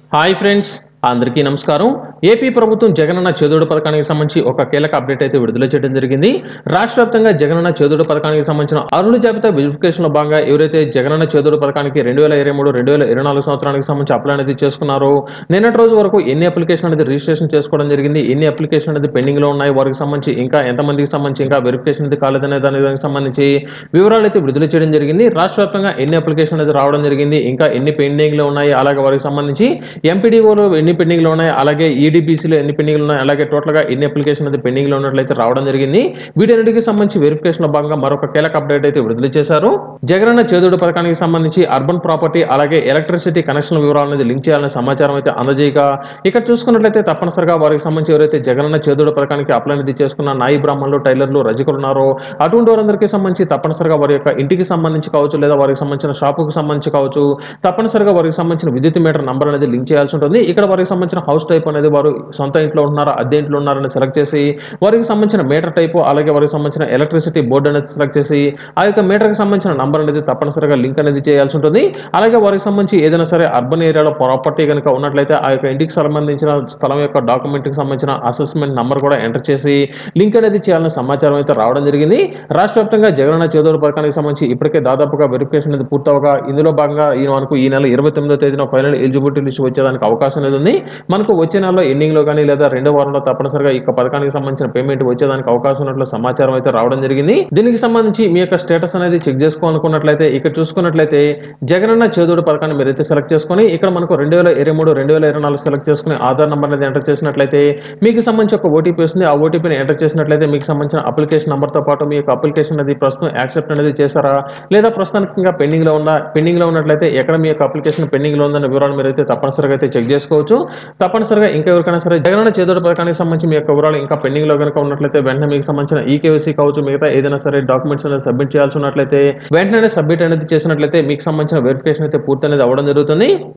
hi friends అందరికీ నమస్కారం AP ప్రభుత్వం జగనన్న చేదోడు పథకానికి సంబంధించి ఒక కీలక అప్డేట్ అయితే విడుదల చేయడం జరిగింది రాష్ట్ర వ్యాప్తంగా జగనన్న చేదోడు పథకానికి సంబంధించిన అరుణ జాబితా వెరిఫికేషన్ లో భాగంగా ఎవరైతే జగనన్న చేదోడు పథకానికి రెండు వేల ఇరవై మూడు రెండు వేల ఇరవై నాలుగు సంవత్సరానికి సంబంధించి అప్లై అనేది చేసుకున్నారో నిన్నటి రోజు వరకు ఎన్ని అప్లికేషన్ అనేది రిజిస్ట్రేషన్ చేసుకోవడం జరిగింది ఎన్ని అప్లికేషన్ అనేది పెండింగ్ లో ఉన్నాయి వారికి సంబంధించి ఇంకా ఎంతమందికి సంబంధించి ఇంకా వెరిఫికేషన్ అనేది కాలేదనే దాని దానికి సంబంధించి వివరాలు అయితే విడుదల చేయడం జరిగింది రాష్ట్ర వ్యాప్తంగా ఎన్ని అప్లికేషన్ అనేది రావడం జరిగింది ఇంకా ఎన్ని పెండింగ్ లో ఉన్నాయి అలాగే వారికి సంబంధించి ఎంపీడీఓలో ఎన్ని పెండింగ్ లో ఉన్నాయి అలాగే ఈడీబీసీలో ఎన్ని పెండింగ్ ఉన్నాయి అలాగే టోటల్ గా ఎన్ని అప్లికేషన్ అనేది పెండింగ్ లో ఉన్నట్లయితే రావడం జరిగింది వీటన్నిటికి సంబంధించి వెరిఫికేషన్ లో భాగంగా మరొక కీలక అప్డేట్ అయితే విడుదల చేశారు జగనన్న చేదుడు పథకానికి సంబంధించి అర్బన్ ప్రాపర్టీ అలాగే ఎలక్ట్రిసిటీ కనెక్షన్ వివరాలు అనేది లింక్ చేయాలనే సమాచారం అయితే అందజేయగా ఇక్కడ చూసుకున్నట్లయితే తప్పనిసరిగా వారికి సంబంధించి ఎవరైతే జగనన్న చేదుడు పథకానికి అప్లై అనేది చేసుకున్న నాయి బ్రాహ్మణులు టైలర్లు రజకులు ఉన్నారో అటువంటి వారందరికీ సంబంధించి తప్పనిసరిగా వారి యొక్క ఇంటికి సంబంధించి కావచ్చు లేదా వారికి సంబంధించిన షాపుకు సంబంధించి కావచ్చు తప్పనిసరిగా వారికి సంబంధించిన విద్యుత్ మీటర్ నంబర్ అనేది లింక్ చేయాల్సి ఉంటుంది ఇక్కడ వారికి సంబంధించిన హౌస్ టైప్ అనేది వారు సొంత ఇంట్లో ఉన్నారా అద్దె ఇంట్లో ఉన్నారని సెలెక్ట్ చేసి వారికి సంబంధించిన మీటర్ టైపు అలాగే వారికి సంబంధించిన ఎలక్ట్రిసిటీ బోర్డు అనేది సెలెక్ట్ చేసి ఆ యొక్క మీటర్కి సంబంధించిన నంబర్ అనేది తప్పనిసరిగా లింక్ అనేది చేయాల్సి ఉంటుంది అలాగే వారికి సంబంధించి ఏదైనా సరే అర్బన్ ఏరియాలో ప్రాపర్టీ కనుక ఉన్నట్లయితే ఆ యొక్క ఇంటికి సంబంధించిన స్థలం యొక్క డాక్యుమెంట్కి సంబంధించిన అసెస్మెంట్ నంబర్ కూడా ఎంటర్ చేసి లింక్ అనేది చేయాలనే సమాచారం అయితే రావడం జరిగింది రాష్ట్ర వ్యాప్తంగా జగనన్న చేదోడు పథకానికి సంబంధించి ఇప్పటికే దాదాపుగా వెరిఫికేషన్ అనేది పూర్తవగా ఇందులో భాగంగా ఈ మనకు ఈ నెల ఇరవై తొమ్మిదో తేదీన ఫైనల్ ఎలిజిబిలిటీ లిస్ట్ వచ్చేదానికి అవకాశం అనేది ఉంది మనకు వచ్చే నెలలో ఎండింగ్ లో కానీ లేదా రెండో వారంలో తప్పనిసరిగా ఈ యొక్క పథకానికి సంబంధించిన పేమెంట్ వచ్చేదానికి అవకాశం ఉన్నట్లు సమాచారం అయితే రావడం జరిగింది దీనికి సంబంధించి మీ యొక్క స్టేటస్ అనేది చెక్ చేసుకోవాలనుకున్నట్లయితే ఇక్కడ చూసుకున్నట్లయితే జగనన్న చేదోడు పథకాన్ని మీరైతే సెలెక్ట్ చేసుకొని ఇక్కడ మనకు రెండు వేల ఇరవై మూడు రెండు వేల ఇరవై నాలుగు సెలెక్ట్ చేసుకుని ఆధార్ నెంబర్ అనేది ఎంటర్ చేసినట్లయితే మీకు సంబంధించి ఒక ఓటీపీ వస్తుంది ఆ ఓటీపీని ఎంటర్ చేసినట్లయితే మీకు సంబంధించిన అప్లికేషన్ నెంబర్తో పాటు మీ యొక్క అప్లికేషన్ అనేది ప్రస్తుతం యాక్సెప్ట్ అనేది చేశారా లేదా ప్రస్తుతానికి ఇంకా పెండింగ్ లో ఉందా పెండింగ్ లో ఉన్నట్లయితే ఎక్కడ మీ యొక్క అప్లికేషన్ పెండింగ్ లో ఉందన్న వివరాలు మీరు అయితే తప్పనిసరిగా అయితే చెక్ చేసుకోవచ్చు తప్పనిసరిగా ఇంకా ఎవరికైనా సరే జగనన్న చేదోడు పథకానికి సంబంధించి మీ యొక్క వివరాలు ఇంకా పెండింగ్ లో కనుక ఉన్నట్లయితే వెంటనే మీకు సంబంధించిన ఈకేవైసీ కావచ్చు మిగతా ఏదైనా సరే డాక్యుమెంట్స్ అనేది సబ్మిట్ చేయాల్సి ఉన్నట్లయితే వెంటనే సబ్మిట్ అనేది చేసినట్లయితే మీకు సంబంధించిన వెరిఫికేషన్ అయితే పూర్తి అనేది అవ్వడం జరుగుతుంది